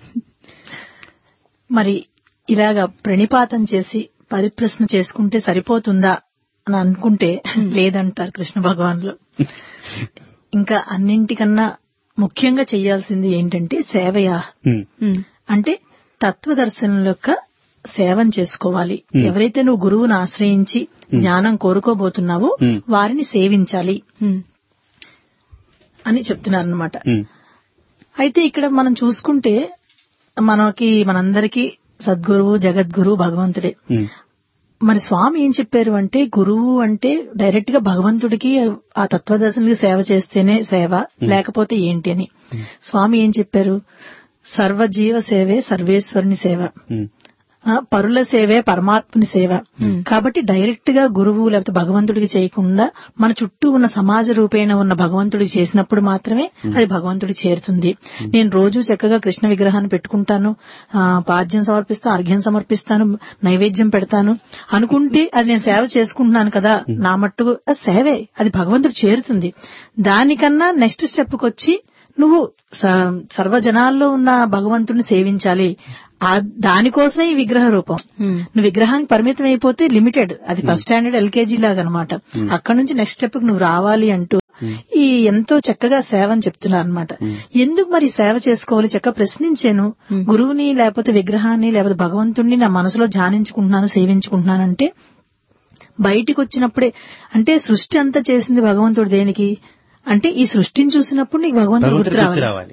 మరి ఇలాగా ప్రణిపాతం చేసి పరిప్రశ్న చేసుకుంటే సరిపోతుందా అని అనుకుంటే లేదంటారు కృష్ణ భగవాన్లు ఇంకా అన్నింటికన్నా ముఖ్యంగా చేయాల్సింది ఏంటంటే సేవయా ఉమ్, ఉమ్, అంటే తత్వదర్శనం యొక్క సేవం చేసుకోవాలి Hmm. ఎవరైతే నువ్వు గురువును ఆశ్రయించి జ్ఞానం కోరుకోబోతున్నావో Hmm. వారిని సేవించాలి ఉమ్, అని చెప్తున్నారనమాట ఉమ్, అయితే ఇక్కడ మనం చూసుకుంటే మనకి మనందరికీ సద్గురువు జగద్గురు భగవంతుడే ఉమ్, మరి స్వామి ఏం చెప్పారు అంటే గురువు అంటే డైరెక్ట్ గా భగవంతుడికి ఆ తత్వదర్శనికి సేవ చేస్తేనే సేవ లేకపోతే ఏంటి అని స్వామి ఏం చెప్పారు సర్వజీవ సేవే సర్వేశ్వరుని సేవ ఉమ్, ఆ, పరుల సేవే పరమాత్ముని సేవ కాబట్టి డైరెక్ట్ గా గురువు లేకపోతే భగవంతుడికి చేయకుండా మన చుట్టూ ఉన్న సమాజ రూపేణ ఉన్న భగవంతుడికి చేసినప్పుడు మాత్రమే అది భగవంతుడికి చేరుతుంది నేను రోజు చక్కగా కృష్ణ విగ్రహాన్ని పెట్టుకుంటాను ఆ, పాద్యం సమర్పిస్తాను అర్ఘ్యం సమర్పిస్తాను నైవేద్యం పెడతాను అనుకుంటే అది నేను సేవ చేసుకుంటున్నాను కదా నా మట్టుకు అది సేవే అది భగవంతుడు చేరుతుంది దానికన్నా నెక్స్ట్ స్టెప్ వచ్చి నువ్వు స- సర్వజనాల్లో ఉన్న భగవంతుడిని సేవించాలి ఆ దానికోసమే ఈ విగ్రహ రూపం నువ్వు విగ్రహానికి పరిమితం అయిపోతే లిమిటెడ్ అది ఫస్ట్ స్టాండర్డ్ ఎల్కేజీ లాగా అనమాట అక్కడ నుంచి నెక్స్ట్ స్టెప్ నువ్వు రావాలి అంటూ ఈ ఎంతో చక్కగా సేవ అని చెప్తున్నారు అనమాట ఎందుకు మరి సేవ చేసుకోవాలి చక్కగా ప్రశ్నించాను గురువుని లేకపోతే విగ్రహాన్ని లేకపోతే భగవంతుడిని నా మనసులో ధ్యానించుకుంటున్నాను సేవించుకుంటున్నానంటే బయటికి వచ్చినప్పుడే అంటే సృష్టి అంతా చేసింది భగవంతుడు దేనికి అంటే ఈ సృష్టిని చూసినప్పుడు నీకు భగవంతుడు భగవంతుడి గుర్తు గుర్తు రావాలి రావాలి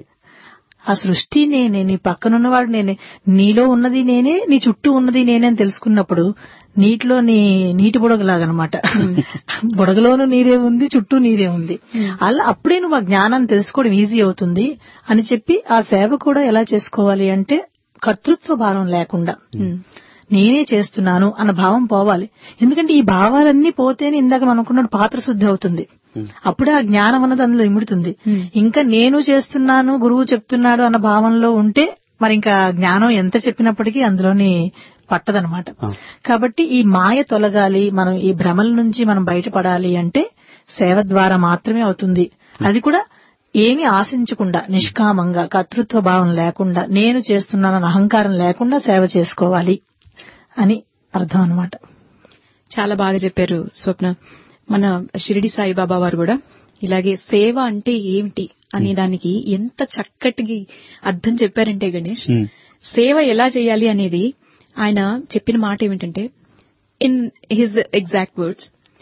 ఆ సృష్టి నేనే నీ పక్కనున్నవాడు నేనే నీలో ఉన్నది నేనే నీ చుట్టూ ఉన్నది నేనే అని తెలుసుకున్నప్పుడు నీటిలో నీ నీటి బుడగలాగనమాట బుడగలోనూ నీరే ఉంది చుట్టూ నీరే ఉంది అలా అప్పుడే నువ్వు ఆ జ్ఞానాన్ని తెలుసుకోవడం ఈజీ అవుతుంది అని చెప్పి ఆ సేవ కూడా ఎలా చేసుకోవాలి అంటే కర్తృత్వ భావం లేకుండా నేనే చేస్తున్నాను అన్న భావం పోవాలి ఎందుకంటే ఈ భావాలన్నీ పోతేనే ఇందాక మనం అనుకున్నట్టు పాత్ర శుద్ధి అవుతుంది అప్పుడే ఆ జ్ఞానం అన్నది అందులో ఇముడుతుంది ఇంకా నేను చేస్తున్నాను గురువు చెప్తున్నాడు అన్న భావంలో ఉంటే మరి ఇంకా జ్ఞానం ఎంత చెప్పినప్పటికీ అందులోని పట్టదనమాట ఆ. కాబట్టి ఈ మాయ తొలగాలి మనం ఈ భ్రమల నుంచి మనం బయటపడాలి అంటే సేవ ద్వారా మాత్రమే అవుతుంది అది కూడా ఏమి ఆశించకుండా నిష్కామంగా కర్తృత్వ భావం లేకుండా నేను చేస్తున్నానన్న అహంకారం లేకుండా సేవ చేసుకోవాలి అని అర్థం అన్నమాట చాలా బాగా చెప్పారు స్వప్న మన షిరిడి సాయిబాబా వారు కూడా ఇలాగే సేవ అంటే ఏమిటి అనే దానికి ఎంత చక్కటి అర్థం చెప్పారంటే గణేష్ ఉమ్, సేవ ఎలా చేయాలి అనేది ఆయన చెప్పిన మాట ఏమిటంటే ఇన్ హిజ్ ఎగ్జాక్ట్ వర్డ్స్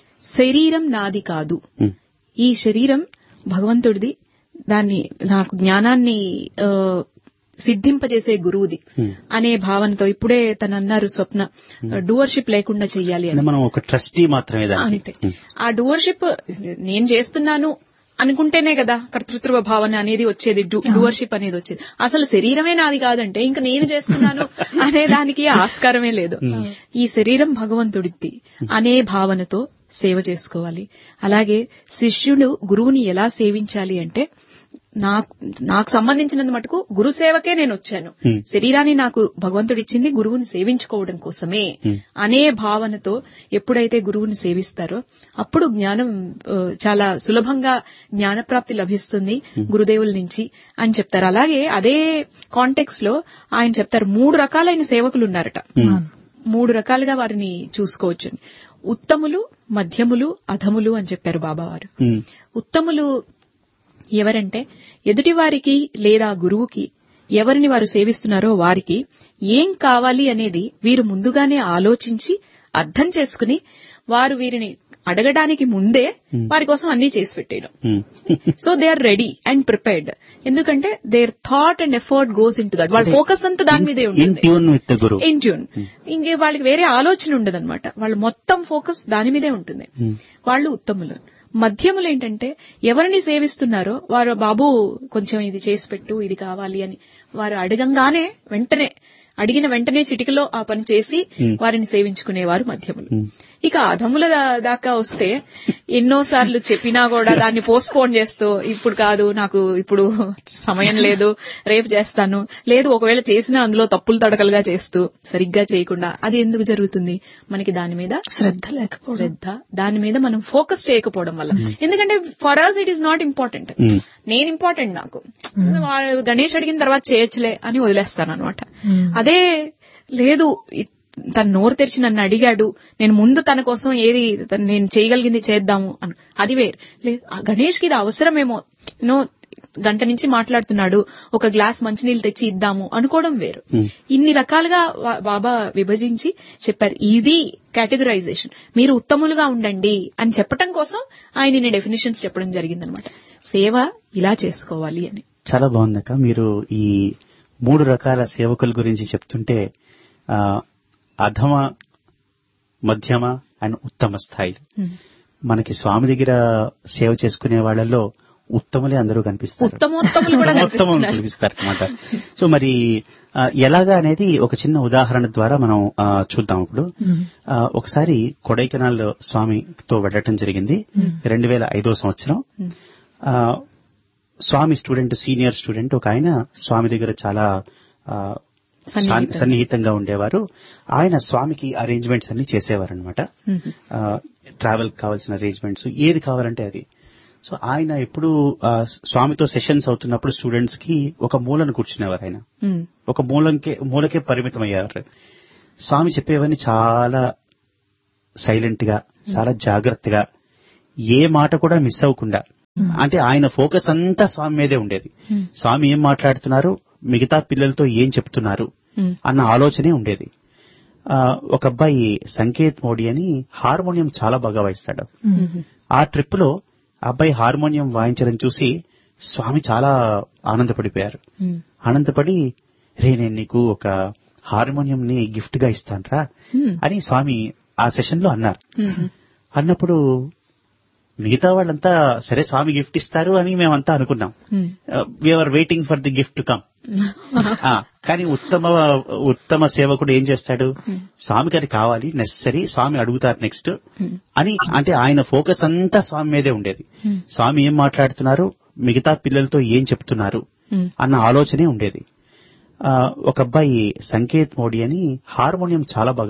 శరీరం నాది కాదు ఉమ్, ఈ శరీరం భగవంతుడిది దాన్ని నాకు జ్ఞానాన్ని ఆ, సిద్ధింపజేసే గురువుది Hmm. అనే భావనతో ఇప్పుడే తను అన్నారు స్వప్న డూవర్షిప్ లేకుండా చెయ్యాలి అంటే అని మనం ఒక ట్రస్టీ మాత్రమే దానికి అంతే ఆ డూవర్షిప్ నేను చేస్తున్నాను అనుకుంటేనే కదా కర్తృత్వ భావన అనేది వచ్చేది డూవర్షిప్ అనేది వచ్చేది అసలు శరీరమే నాది కాదంటే ఇంకా నేను చేస్తున్నాను అనే దానికి ఆస్కారమే లేదు ఈ శరీరం భగవంతుడిది అనే భావనతో సేవ చేసుకోవాలి అలాగే శిష్యుడు గురువుని ఎలా సేవించాలి అంటే నాకు నాకు సంబంధించినంత మటుకు గురు సేవకే నేను వచ్చాను Hmm. శరీరాన్ని నాకు భగవంతుడిచ్చింది గురువుని సేవించుకోవడం కోసమే Hmm. అనే భావనతో ఎప్పుడైతే గురువుని సేవిస్తారో అప్పుడు జ్ఞానం ఆ, చాలా సులభంగా జ్ఞానప్రాప్తి లభిస్తుంది గురుదేవుల నుంచి అని చెప్తారు అలాగే అదే కాంటెక్స్ లో ఆయన చెప్తారు మూడు రకాలైన సేవకులు ఉన్నారట మూడు రకాలుగా వారిని చూసుకోవచ్చు ఉత్తములు మధ్యములు అధములు అని చెప్పారు బాబావారు ఉమ్, ఉత్తములు ఎవరంటే ఎదుటివారికి లేదా గురువుకి ఎవరిని వారు సేవిస్తున్నారో వారికి ఏం కావాలి అనేది వీరు ముందుగానే ఆలోచించి అర్థం చేసుకుని వారు వీరిని అడగడానికి ముందే వారి కోసం అన్ని చేసి పెట్టేయడం um, so they are ready and prepared ఎందుకంటే their thought and effort goes into that వాళ్ళ ఫోకస్ అంతా దాని మీదే ఇన్ ఉంటుంది tune with the guru in tune ఇంకే వాళ్ళకి వేరే ఆలోచన ఉండదు అనమాట వాళ్ళ మొత్తం ఫోకస్ దాని మీదే ఉంటుంది వాళ్ళు ఉత్తములు మధ్యములు ఏంటంటే ఎవరిని సేవిస్తున్నారో వారు బాబు కొంచెం ఇది చేసి పెట్టు ఇది కావాలి అని వారు అడగంగానే వెంటనే అడిగిన వెంటనే చిటికలో ఆ పని చేసి వారిని సేవించుకునేవారు మధ్యములు ఇక అధముల దా- దాకా వస్తే ఎన్నోసార్లు చెప్పినా కూడా దాన్ని పోస్ట్ పోన్ చేస్తూ ఇప్పుడు కాదు నాకు ఇప్పుడు సమయం లేదు రేపు చేస్తాను లేదు ఒకవేళ చేసినా అందులో తప్పులు తడకలుగా చేస్తూ సరిగ్గా చేయకుండా అది ఎందుకు జరుగుతుంది మనకి దాని మీద శ్రద్ధ లేకపోవడం శ్రద్ధ దాని మీద మనం ఫోకస్ చేయకపోవడం వల్ల ఎందుకంటే for us it is not important um, నేను ఇంపార్టెంట్ నాకు వా- గణేష్ అడిగిన తర్వాత చేయొచ్చులే అని వదిలేస్తాను అనమాట Hmm. అదే లేదు ఇ- తను నోరు తెరిచి నన్ను అడిగాడు నేను ముందు తన కోసం ఏది తను నేను చేయగలిగింది చేద్దాము అని అది వేరు లేదు ఆ గణేష్ కి ఇది అవసరమేమో నో గంట నుంచి మాట్లాడుతున్నాడు ఒక గ్లాస్ మంచినీళ్ళు తెచ్చి ఇద్దాము అనుకోవడం వేరు Hmm. ఇన్ని రకాలుగా వా- బాబా విభజించి చెప్పారు ఇది కేటగరైజేషన్ మీరు ఉత్తములుగా ఉండండి అని చెప్పటం కోసం ఆయన ఇన్ని డెఫినేషన్స్ చెప్పడం జరిగిందనమాట సేవ ఇలా చేసుకోవాలి అని చాలా బాగుందక్క మీరు ఈ మూడు రకాల సేవకుల గురించి చెప్తుంటే ఆ, అధమ మధ్యమ అండ్ ఉత్తమ స్థాయిలు మనకి స్వామి దగ్గర సేవ చేసుకునే వాళ్ళలో ఉత్తములే అందరూ కనిపిస్తారు ఉత్తమోత్తములు కూడా ఉత్తమం కనిపిస్తున్నారు. కనిపిస్తారు అనమాట సో మరి ఆ, ఎలాగా అనేది ఒక చిన్న ఉదాహరణ ద్వారా మనం ఆ, చూద్దాం ఇప్పుడు ఆ, ఒకసారి కొడైకెనాల్ స్వామితో వెళ్ళటం జరిగింది రెండు వేల ఐదో సంవత్సరం ఆ, స్వామి స్టూడెంట్ సీనియర్ స్టూడెంట్ ఒక ఆయన స్వామి దగ్గర చాలా ఆ, సన్నిహితంగా. సన్నిహితంగా ఉండేవారు ఆయన స్వామికి అరేంజ్మెంట్స్ అన్ని చేసేవారు అనమాట ట్రావెల్ కావాల్సిన అరేంజ్మెంట్స్ ఏది కావాలంటే అది సో ఆయన ఎప్పుడు ఆ, స్వామితో సెషన్స్ అవుతున్నప్పుడు స్టూడెంట్స్ కి ఒక మూలను కూర్చునేవారు ఆయన ఒక మూలంకే మూలకే పరిమితం అయ్యారు స్వామి చెప్పేవన్నీ చాలా సైలెంట్ గా చాలా జాగ్రత్తగా ఏ మాట కూడా మిస్ అవ్వకుండా అంటే ఆయన ఫోకస్ అంతా స్వామి మీదే ఉండేది స్వామి ఏం మాట్లాడుతున్నారు మిగతా పిల్లలతో ఏం చెప్తున్నారు అన్న ఆలోచనే ఉండేది ఆ, ఒక అబ్బాయి సంకేత్ మోడీ అని హార్మోనియం చాలా బాగా వాయిస్తాడు ఆ ట్రిప్ లో ఆ అబ్బాయి హార్మోనియం వాయించడం చూసి స్వామి చాలా ఆనందపడిపోయారు ఆనందపడి రే నేను నీకు ఒక హార్మోనియం ని గిఫ్ట్ గా ఇస్తానరా అని స్వామి ఆ సెషన్ లో అన్నారు అన్నప్పుడు మిగతా వాళ్ళంతా సరే స్వామి గిఫ్ట్ ఇస్తారు అని మేమంతా అనుకున్నాం we are waiting for the gift come కానీ ఉత్తమ ఉత్తమ సేవకుడు ఏం చేస్తాడు స్వామికి అది కావాలి నెసరీ స్వామి అడుగుతారు నెక్స్ట్ అని అంటే ఆయన ఫోకస్ అంతా స్వామి మీదే ఉండేది స్వామి ఏం మాట్లాడుతున్నారు మిగతా పిల్లలతో ఏం చెప్తున్నారు అన్న ఆలోచనే ఉండేది ఆ, ఒక అబ్బాయి సంకేత్ మోడీ అని హార్మోనియం చాలా బాగా